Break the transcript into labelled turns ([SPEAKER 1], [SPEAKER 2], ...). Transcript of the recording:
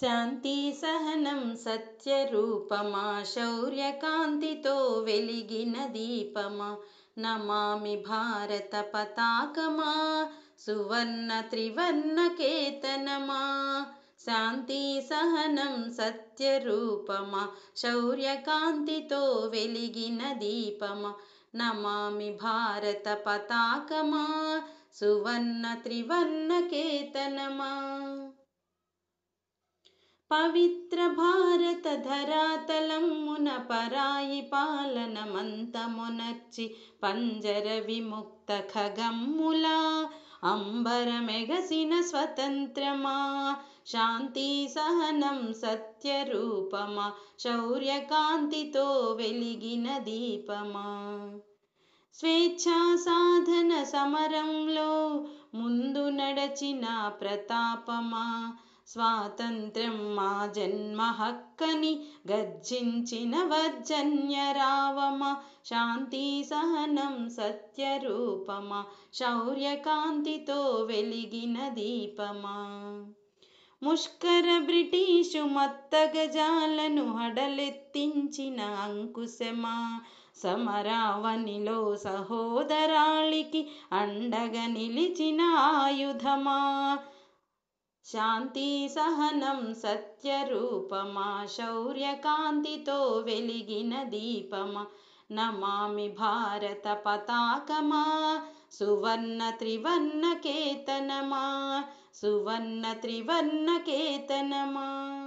[SPEAKER 1] శాంతి సహనం సత్యరూపమా శౌర్యకాంతితో వెలిగిన దీపమా నమామి భారత పతాకమా సువర్ణ త్రివర్ణ కేతనమా శాంతి సహనం సత్యరూపమా శౌర్యకాంతితో వెలిగిన దీపమా నమామి భారత పతాకమా సువర్ణ త్రివర్ణ కేతనమా పవిత్ర భారత ధరాతలమున పరాయి పాలనమంతమునర్చి పంజర విముక్త ఖగమ్ములా అంబరమెగసిన స్వతంత్రమా శాంతి సహనం సత్యరూపమా శౌర్యకాంతితో వెలిగిన దీపమా స్వేచ్ఛా సాధన సమరంలో ముందు నడచిన ప్రతాపమా స్వాతంత్ర్యం మా జన్మ హక్కని గర్జించిన వర్జన్యరావమ శాంతి సహనం సత్యరూపమా శౌర్యకాంతితో వెలిగిన దీపమా ముష్కర బ్రిటిషు మత్తగజాలను హడలెత్తించిన అంకుశమా సమరావనిలో సహోదరాళికి అండగా నిలిచిన ఆయుధమా శాంతి సహనం సత్యరూపమా శౌర్యకాంతితో వెలిగిన దీపమా నమామి భారత పతాకమా సువర్ణ త్రివర్ణ కేతనమా సువర్ణ త్రివర్ణ కేతనమా